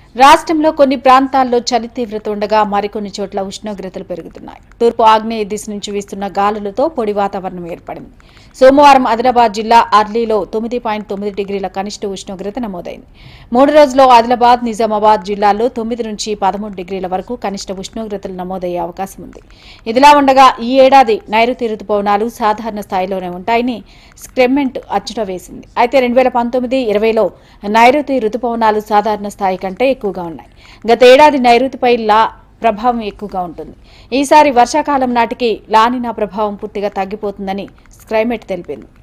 రాష్ట్రంలో కొన్ని ప్రాంతాల్లో చలి తీవ్రత ఉండగా మరికొన్ని చోట్ల ఉష్ణోగ్రతలు పెరుగుతున్నాయి తూర్పు ఆగ్నేయ దిశ నుంచి వీస్తున్న గాలులతో పొడి వాతావరణం ఏర్పడింది సోమవారం ఆదిలాబాద్ జిల్లా అర్లీలో తొమ్మిది పాయింట్ తొమ్మిది డిగ్రీల కనిష్ట ఉష్ణోగ్రత నమోదైంది మూడు రోజుల్లో ఆదిలాబాద్ నిజామాబాద్ జిల్లాల్లో తొమ్మిది నుంచి పదమూడు డిగ్రీల వరకు కనిష్ట ఉష్ణోగ్రతలు నమోదయ్యే అవకాశం ఉంది ఇదిలా ఉండగా ఈ ఏడాది నైరుతి రుతుపవనాలు సాధారణ స్థాయిలోనే ఉంటాయని స్క్రెమెంట్ అచ్చుట వేసింది అయితే రెండు వేల పంతొమ్మిది ఇరవైలో నైరుతి రుతుపవనాలు సాధారణ స్థాయి కంటే ఎక్కువగా ఉన్నాయి గత ఏడాది నైరుతిపై లా ప్రభావం ఎక్కువగా ఉంటుంది ఈసారి వర్షాకాలం నాటికి లానినా ప్రభావం పూర్తిగా తగ్గిపోతుందని స్క్రైమెట్ తెలిపింది